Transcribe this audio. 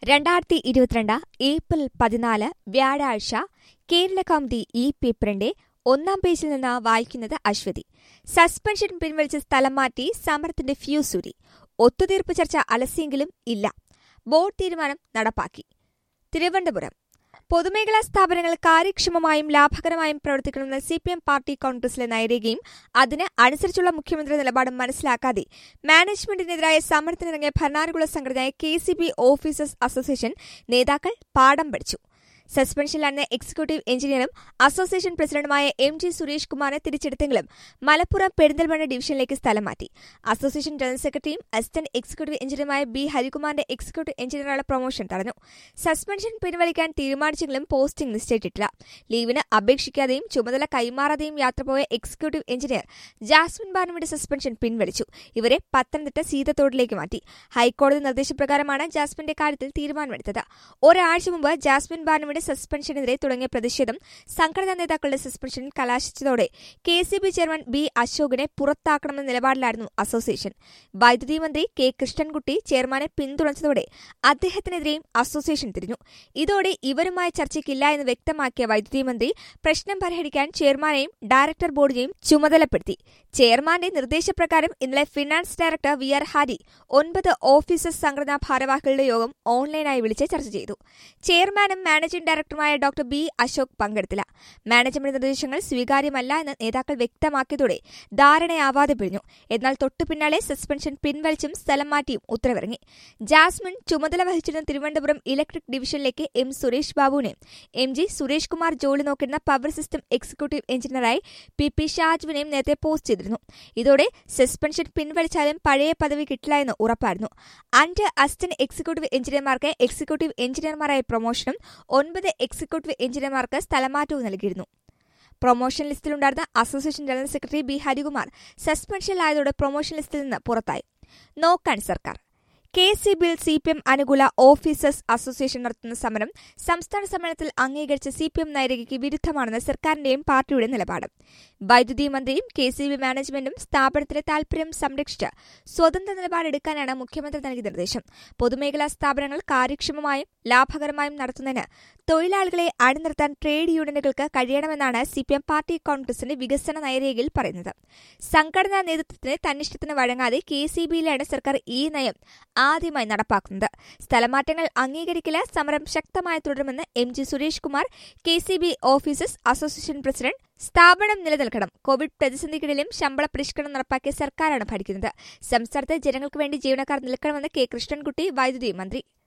രണ്ടായിരത്തി ഇരുപത്തിരണ്ട് ഏപ്രിൽ പതിനാല് വ്യാഴാഴ്ച കേരള കൗമുദി ഈ പേപ്പറിന്റെ ഒന്നാം പേജിൽ നിന്ന് വായിക്കുന്നത് അശ്വതി സസ്പെൻഷൻ പിൻവലിച്ച് സ്ഥലം മാറ്റി സമരത്തിന്റെ ഫ്യൂസൂരി ഒത്തുതീർപ്പ് ചർച്ച അലസിയെങ്കിലും ഇല്ല ബോർഡ് തീരുമാനം നടപ്പാക്കി തിരുവനന്തപുരം പൊതുമേഖലാ സ്ഥാപനങ്ങൾ കാര്യക്ഷമമായും ലാഭകരമായും പ്രവർത്തിക്കണമെന്ന് സി പി എം പാർട്ടി കോൺഗ്രസിലെ നയരേഖയും അതിന് അനുസരിച്ചുള്ള മുഖ്യമന്ത്രി നിലപാടും മനസ്സിലാക്കാതെ മാനേജ്മെന്റിനെതിരായ സമരത്തിനിറങ്ങിയ ഭരണാനുകൂല സംഘടനയായ K C B officers association നേതാക്കൾ പാഠം പഠിച്ചു സസ്പെൻഷനിലായിരുന്ന എക്സിക്യൂട്ടീവ് എഞ്ചിനീയറും അസോസിയേഷൻ പ്രസിഡന്റുമായ എം ജി സുരേഷ് കുമാറിനെ തിരിച്ചെടുത്തെങ്കിലും മലപ്പുറം പെരിന്തൽമണ്ണ ഡിവിഷനിലേക്ക് സ്ഥലം മാറ്റി അസോസിയേഷൻ ജനറൽ സെക്രട്ടറിയും അസിസ്റ്റന്റ് എക്സിക്യൂട്ടീവ് എഞ്ചിനീയറുമായ ബി ഹരികുമാറിന്റെ എക്സിക്യൂട്ടീവ് എഞ്ചിനീയറുടെ പ്രൊമോഷൻ തടഞ്ഞു സസ്പെൻഷൻ പിൻവലിക്കാൻ തീരുമാനിച്ചെങ്കിലും പോസ്റ്റിംഗ് നിശ്ചയിച്ചിട്ടില്ല ലീവിന് അപേക്ഷിക്കാതെയും ചുമതല കൈമാറാതെയും യാത്ര പോയ എക്സിക്യൂട്ടീവ് എഞ്ചിനീയർ ജാസ്മിൻ ബാനുവിന്റെ സസ്പെൻഷൻ പിൻവലിച്ചു ഇവരെ പത്തനംതിട്ട സീതത്തോടിലേക്ക് മാറ്റി ഹൈക്കോടതി നിർദ്ദേശപ്രകാരമാണ് ജാസ്മിന്റെ കാര്യത്തിൽ തീരുമാനമെടുത്തത് ഒരാഴ്ച മുമ്പ് ജാസ്മിൻ ബാനുവിന്റെ സസ്പെൻഷനെതിരെ തുടങ്ങിയ പ്രതിഷേധം സംഘടനാ നേതാക്കളുടെ സസ്പെൻഷനിൽ കലാശിച്ചതോടെ K C B chairman B അശോകിനെ പുറത്താക്കണമെന്ന നിലപാടിലായിരുന്നു അസോസിയേഷൻ വൈദ്യുതി മന്ത്രി കെ കൃഷ്ണൻകുട്ടി ചെയർമാനെ പിന്തുണച്ചതോടെ അദ്ദേഹത്തിനെതിരെയും അസോസിയേഷൻ തിരിഞ്ഞു ഇതോടെ ഇവരുമായി ചർച്ചയ്ക്കില്ല എന്ന് വ്യക്തമാക്കിയ വൈദ്യുതി മന്ത്രി പ്രശ്നം പരിഹരിക്കാൻ ചെയർമാനെയും ഡയറക്ടർ ബോർഡിനെയും ചുമതലപ്പെടുത്തി ചെയർമാന്റെ നിർദ്ദേശപ്രകാരം ഇന്നലെ finance director V R Hari ഒൻപത് ഓഫീസേഴ്സ് സംഘടനാ ഭാരവാഹികളുടെ യോഗം ഓൺലൈനായി വിളിച്ച് ചർച്ച ചെയ്തു ചെയർമാനും മാനേജിംഗ് ഡയറക്ടറുമായ ഡോക്ടർ ബി അശോക് പങ്കെടുത്തില്ല മാനേജ്മെന്റ് നിർദ്ദേശങ്ങൾ സ്വീകാര്യമല്ല എന്ന് നേതാക്കൾ വ്യക്തമാക്കിയതോടെ ധാരണയാവാതെ പിഴിഞ്ഞു എന്നാൽ തൊട്ടു പിന്നാലെ സസ്പെൻഷൻ പിൻവലിച്ചും സ്ഥലം മാറ്റിയും ഉത്തരവിറങ്ങി ജാസ്മിൻ ചുമതല വഹിച്ചിരുന്ന തിരുവനന്തപുരം ഇലക്ട്രിക് ഡിവിഷനിലേക്ക് എം സുരേഷ് ബാബുവിനെയും എം ജി സുരേഷ് കുമാർ ജോലി നോക്കുന്ന പവർ സിസ്റ്റം എക്സിക്യൂട്ടീവ് എഞ്ചിനീയറായി പി പി ഷാജുവിനെയും നേരത്തെ പോസ്റ്റ് ചെയ്തിരുന്നു ഇതോടെ സസ്പെൻഷൻ പിൻവലിച്ചാലും പഴയ പദവി കിട്ടില്ല എന്ന് ഉറപ്പായിരുന്നു അഞ്ച് അസിസ്റ്റന്റ് എക്സിക്യൂട്ടീവ് എഞ്ചിനീയർമാർക്ക് എക്സിക്യൂട്ടീവ് എഞ്ചിനീയർമാരായ പ്രൊമോഷനും ഒൻപത് എക്സിക്യൂട്ടീവ് എഞ്ചിനീയർമാർക്ക് സ്ഥലമാറ്റവും നൽകിയിരുന്നു പ്രൊമോഷൻ ലിസ്റ്റിലുണ്ടായിരുന്ന association general secretary B Harikumar സസ്പെൻഷനിലായതോടെ പ്രൊമോഷൻ ലിസ്റ്റിൽ നിന്ന് പുറത്തായി നോക്കാൻ സർക്കാർ കെ സി ബിൽ സി പി എം അനുകൂല ഓഫീസേഴ്സ് അസോസിയേഷൻ നടത്തുന്ന സമരം സംസ്ഥാന സമ്മേളനത്തിൽ അംഗീകരിച്ച സി പി എം നൈരേഖയ്ക്ക് വിരുദ്ധമാണെന്ന് സർക്കാരിന്റെയും പാർട്ടിയുടെ നിലപാട് വൈദ്യുതി മന്ത്രിയും കെ സി ബി മാനേജ്മെന്റും സ്ഥാപനത്തിന്റെ താൽപര്യം സംരക്ഷിച്ച് സ്വതന്ത്ര നിലപാടെടുക്കാനാണ് മുഖ്യമന്ത്രി നൽകിയ നിർദ്ദേശം പൊതുമേഖലാ സ്ഥാപനങ്ങൾ കാര്യക്ഷമമായും ലാഭകരമായും നടത്തുന്നതിന് തൊഴിലാളികളെ അണിനിർത്താൻ ട്രേഡ് യൂണിയനുകൾക്ക് കഴിയണമെന്നാണ് സി പി എം പാർട്ടി കോൺഗ്രസിന്റെ വികസന നയരേഖയിൽ പറയുന്നത് സംഘടനാ നേതൃത്വത്തിന് തന്നിഷ്ടത്തിന് വഴങ്ങാതെ കെ സി ബിയിലാണ് സർക്കാർ ഈ നയം ആദ്യമായി നടപ്പാക്കുന്നത് സ്ഥലമാറ്റങ്ങൾ അംഗീകരിക്കില്ല സമരം ശക്തമായി തുടരുമെന്ന് M G Suresh Kumar K C B officers association president സ്ഥാപനം നിലനിൽക്കണം കോവിഡ് പ്രതിസന്ധിക്കിടയിലും ശമ്പള പരിഷ്കരണം നടപ്പാക്കിയ സർക്കാരാണ് ഭരിക്കുന്നത് സംസ്ഥാനത്തെ ജനങ്ങൾക്ക് വേണ്ടി ജീവനക്കാർ നിൽക്കണമെന്ന് കെ കൃഷ്ണൻകുട്ടി വൈദ്യുതി മന്ത്രി